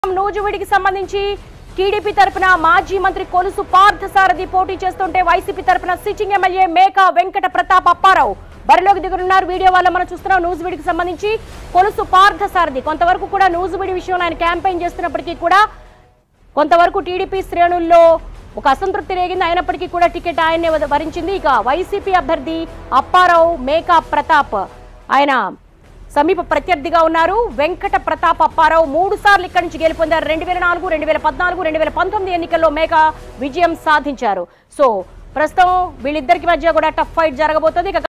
నూజువిడికి సంబంధించి టీడీపీ తరపున మాజీ మంత్రి కొలుసు పార్థసారథి పోటీ చేస్తుంటే వైసీపీ తరపున సిట్టింగ్ ఎమ్మెల్యే మేకా వెంకట ప్రతాప్ అప్పారావు బరిలోకి దిగుతున్నారు వీడియో వల్ల మనం చూస్తున్నాం నూజువిడికి సంబంధించి కొలుసు పార్థసారథి కొంతవరకు కూడా నూజువిడి విషయంలో ఆయన క్యాంపెయిన్ చేస్తున్నప్పటికీ కూడా కొంతవరకు టీడీపీ శ్రేణుల్లో ఒక అసంతృప్తి రేగింది అయినప్పటికీ కూడా టికెట్ ఆయన్నే వద- వరించింది ఇక వైసీపీ అభ్యర్థి అప్పారావు మేకా ప్రతాప్ ఆయన సమీప ప్రత్యర్థిగా ఉన్నారు వెంకట ప్రతాప్ అప్పారావు మూడు సార్లు ఇక్కడి నుంచి గెలుపొందారు రెండు వేల నాలుగు రెండు వేల పద్నాలుగు రెండు వేల పంతొమ్మిది ఎన్నికల్లో మేఘా విజయం సాధించారు సో ప్రస్తుతం వీళ్ళిద్దరికి మధ్య కూడా టఫ్ ఫైట్ జరగబోతోంది ఇక